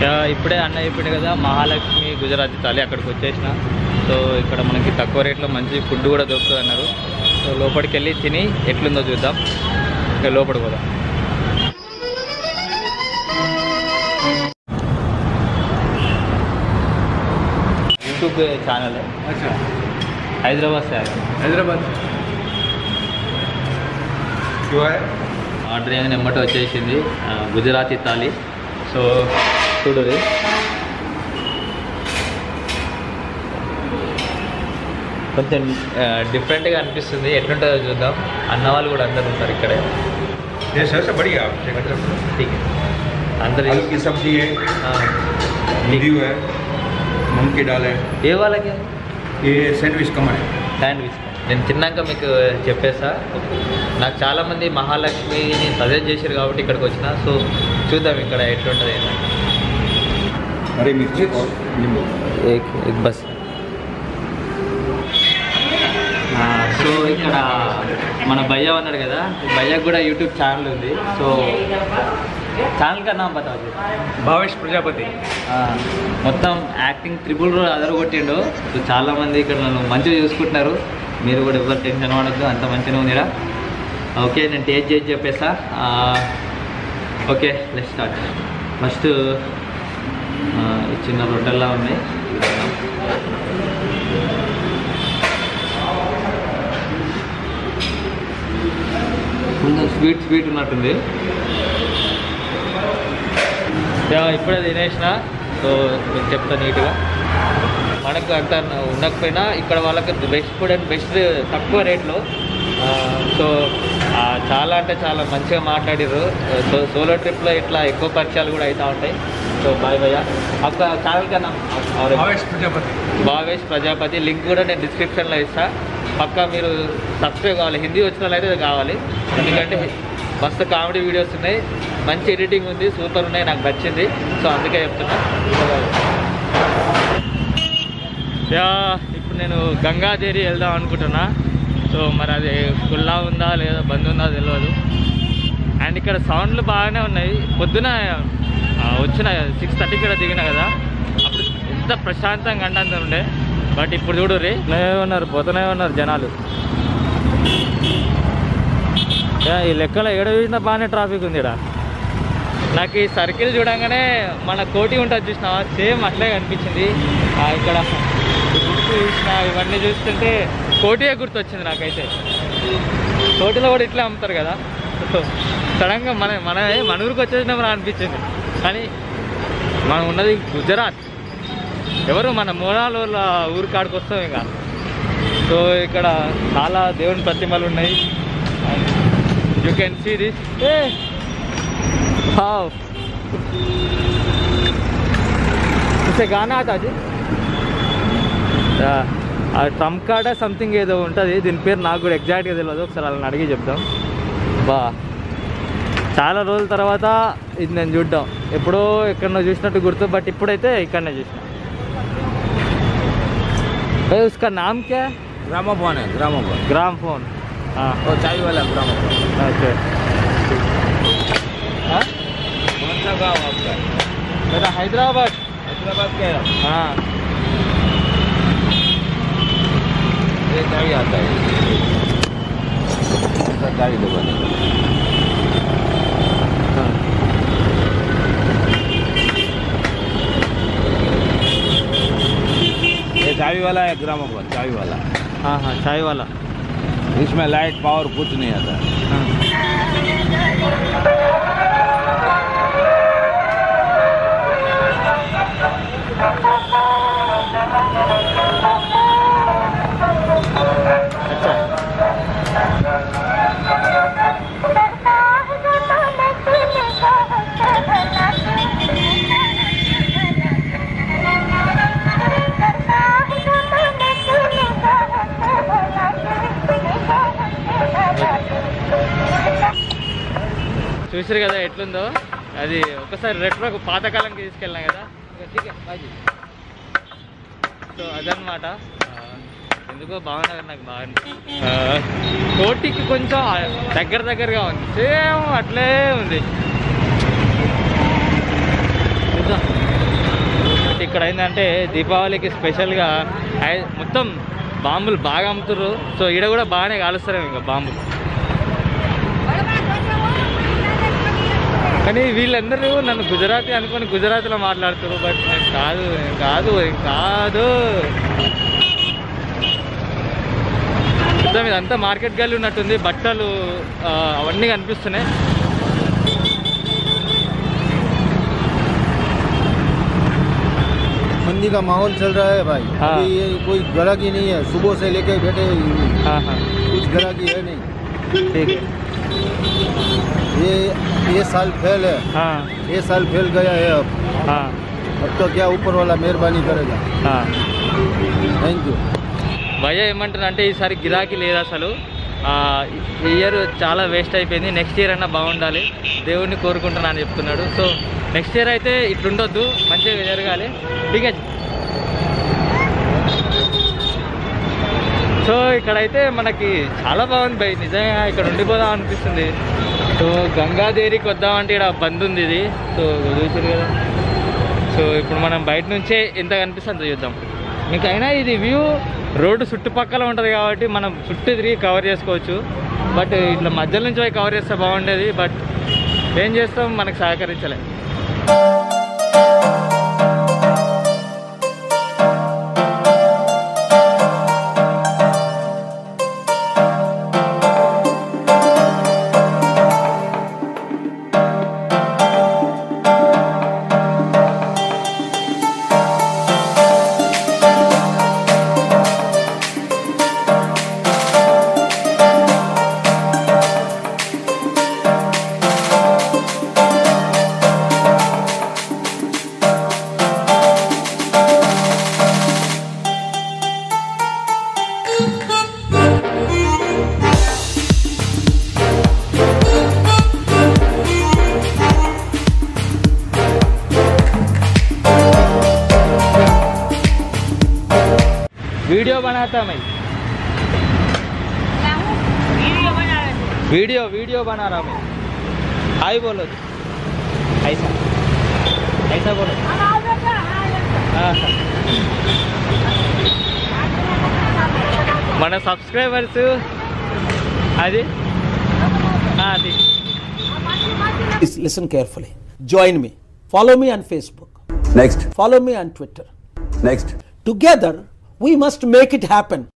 Yeah, ఇప్పుడే అన్న చెప్పిండు కదా మహాలక్ష్మి గుజరాతీ తాలి అక్కడికి వచ్చేసిన సో ఇక్కడ మనకి తక్కువ రేట్లో మంచి ఫుడ్ కూడా దొరుకుతుంది అన్నారు సో లోపలికి వెళ్ళి తిని ఎట్లుందో చూద్దాం ఇక లోపలికి పోదాం यूट्यूब चैनल है अच्छा हैदराबाद से आया हैदराबाद क्यों है ఆర్డర్ ఏమైనా ఎమ్మట వచ్చేసింది ఆ, గుజరాతీ తాలి సో చూడరు కొంచెం ఆ, డిఫరెంట్గా అనిపిస్తుంది ఎట్లుంటుందో చూద్దాం అన్న వాళ్ళు కూడా అందరు ఉంటారు ఇక్కడే ये सर से बढ़िया आप चेक कर सकते ठीक है అందరు आलू की सब्जी है ఆ, नींबू है मूंग की दाल है ఏ వాళ్ళకి ये सैंडविच कमर है శాండ్విచ్ నేను తిన్నాక మీకు చెప్పేసా నాకు చాలామంది మహాలక్ష్మిని సజెస్ట్ చేశారు కాబట్టి ఇక్కడికి వచ్చిన సో చూద్దాం ఇక్కడ ఎట్లుంటుంది ఏంటంటే हरी मिर्ची और नींबू ఏక్ ఏక్ బస్ సో ఇక్కడ మన భయ్య ఉన్నాడు కదా భయ్యకు కూడా యూట్యూబ్ ఛానల్ ఉంది సో ఛానల్ కా నామ్ బతావు भावेश प्रजापति మొత్తం యాక్టింగ్ త్రిపుల్ రోల్ అదరగొట్టిండు సో చాలా మంది ఇక్కడ నన్ను మంచిగా చూసుకుంటున్నారు మీరు కూడా ఎవరు టెన్షన్ పడద్దు అంత మంచిగా ఉంది ఈడ. ఓకే నేను టేస్ట్ చేసి చెప్పేసా ఆ, ఓకే లెట్ స్టార్ట్ ఫస్ట్ ఈ చిన్న రొట్టెల్లా ఉన్నాయి ఇవి తిందాం. కొంచెం స్వీట్ స్వీట్ ఉన్నట్టుంది యా, ఇప్పుడే తినేసిన సో మీకు చెప్తా నీట్గా మనకు అంత ఉండకపోయినా ఇక్కడ వాళ్ళకి బెస్ట్ ఫుడ్ అండ్ బెస్ట్ తక్కువ రేట్లో ఆ, సో ఆ, చాలా అంటే చాలా మంచిగా మాట్లాడారు సో సోలో ట్రిప్లో ఇట్లా ఎక్కువ పరిచయాలు కూడా అవుతూ ఉంటాయి సో బాయ్ భయ్య అక్క ఛానల్ కన్నా भावेश प्रजापति భావేష్ ప్రజాపతి లింక్ కూడా నేను డిస్క్రిప్షన్లో ఇస్తా పక్కా మీరు సబ్స్క్రైబ్ కావాలి హిందీ వచ్చిన వాళ్ళు అయితే ఇది కావాలి ఎందుకంటే మస్తు కామెడీ వీడియోస్ ఉన్నాయి మంచి ఎడిటింగ్ ఉంది సూపర్ ఉన్నాయి నాకు నచ్చింది సో అందుకే చెప్తున్నా యా ఇప్పుడు నేను గంగాదేరి వెళ్దాం అనుకుంటున్నా సో మరి అది ఫుల్లా ఉందా లేదా బంద్ ఉందా తెలియదు అండ్ ఇక్కడ సౌండ్లు బాగానే ఉన్నాయి పొద్దున ఆ, వచ్చిన సిక్స్ థర్టీకి ఇక్కడ దిగిన కదా అప్పుడు ఎంత ప్రశాంతంగా అంటంత ఉండే బట్ ఇప్పుడు చూడు రే ఉన్నారు పోతూనే ఉన్నారు జనాలు యా, ఈ లెక్కలో ఏడ చూసినా బాగానే ట్రాఫిక్ ఉంది ఇక్కడ నాకు ఈ సర్కిల్ చూడంగానే మన కోటి ఉంటుంది చూసినావా సేమ్ అట్లే కనిపించింది ఆ, ఇక్కడ ఈ గుర్తు చూసిన ఇవన్నీ చూస్తుంటే కోటియే గుర్తొచ్చింది నాకైతే కోటిలో కూడా ఇట్లే అమ్ముతారు కదా సడన్గా మన మన మన ఊరికి వచ్చేసినప్పుడు అనిపించింది కానీ మనం ఉన్నది గుజరాత్ ఎవరు మన మూలాల ఊరి కాడికి వస్తాం ఇక సో ఇక్కడ చాలా దేవుని ప్రతిమలు ఉన్నాయి you can see this uh wow ఇసే గానా ఆతా జీ ఆ ట్రంప్ కార్డ్ సంథింగ్ ఏదో ఉంటుంది దీని పేరు నాకు కూడా ఎగ్జాక్ట్గా తెలియదు ఒకసారి వాళ్ళని అడిగి చెప్దాం బా చాలా రోజుల తర్వాత ఇది నేను చూడ్డాం ఎప్పుడో ఎక్కడనో చూసినట్టు గుర్తు బట్ ఇప్పుడైతే ఇక్కడనే చూసిన ఏ, ఉస్కా నామ్ క్యా ग्रामोफोन है ग्रामोफोन ग्राम फोन हाँ और चाय वाला ग्रामोफोन अच्छा हाँ कौन सा गाँव आपका मेरा हैदराबाद हैदराबाद का है हाँ ये चाय आता है ऐसा चाय दो बने ये चाय वाला है ग्रामोफोन चाय वाला हाँ हाँ चाय वाला इसमें लाइट पावर कुछ नहीं आता हाँ अच्छा చూసారు కదా ఎట్లుందో అది ఒకసారి రెట్రోకి పాతకాలంకి తీసుకెళ్ళాం కదా ఇక ఠీక్ హై, బాయ్ జీ. సో అదనమాట ఆ, ఎందుకో బాగున్నది నాకు బాగా అనిపించింది. ఆ, కోటికి కొంచెం దగ్గర దగ్గరగా ఉంది సేమ్ అట్లే ఉంది చూద్దాం ఇక్కడ ఏంటంటే దీపావళికి స్పెషల్గా ఐ- మొత్తం బాంబులు బాగా అమ్ముతుర్రు సో ఈడ కూడా బాగానే కాలుస్తారు ఇంకా బాంబులు కానీ వీళ్ళందరూ నన్ను గుజరాతీ అనుకొని గుజరాతీలో మాట్లాడుతారు బట్ నేను కాదు నేను కాదు నేను కాదు మొత్తం ఇదంతా మార్కెట్ గల్లీ ఉన్నట్టుంది బట్టలు ఆ, అవన్నీ కనిపిస్తున్నాయి मंदी का माहौल चल रहा है भाई हाँ। अभी ये कोई ग्राहकी नहीं है सुबह से लेके बैठे ఆహా. कुछ ग्राहकी है नहीं ठीक है. ये ये साल फेल है हाँ ये साल फेल गया है अब हाँ अब तो क्या ऊपर वाला मेहरबानी करेगा हाँ थैंक यू భయ ఏమంటున్నా అంటే ఈసారి గిరాకీ లేదు అసలు ఆ, ఈ ఇయర్ చాలా వేస్ట్ అయిపోయింది నెక్స్ట్ ఇయర్ అన్నా బాగుండాలి దేవుడిని కోరుకుంటున్నా అని చెప్తున్నాడు సో నెక్స్ట్ ఇయర్ అయితే ఇట్లుండొద్దు మంచిగా జరగాలి ఠీక్ హై. సో ఇక్కడైతే మనకి చాలా బాగుంది భయ్ నిజంగా ఇక్కడ ఉండిపోదాం అనిపిస్తుంది సో గంగాదేవికి వద్దామంటే ఇక్కడ బంద్ ఉంది ఇది సో చూసారు కదా సో ఇప్పుడు మనం బయట నుంచే ఎంత కనిపిస్తుందో చూద్దాం మీకు అయినా ఇది వ్యూ రోడ్డు చుట్టుపక్కల ఉంటుంది కాబట్టి మనం చుట్టూ తిరిగి కవర్ చేసుకోవచ్చు బట్ ఇట్లా మధ్యలో నుంచి పోయి కవర్ చేస్తే బాగుండేది బట్ ఏం చేస్తాం మనకు సహకరించలే वीडियो बनाता मैं वीडियो वीडियो बना रहा मैं हाय बोलो ऐसा ऐसा बोलो हाँ, हाँ. మన సబ్స్క్రైబర్స్ అది ఆ, అది Please listen carefully. Join me. Follow me on Facebook. Next, Follow me on Twitter. next. Together, we must make it happen.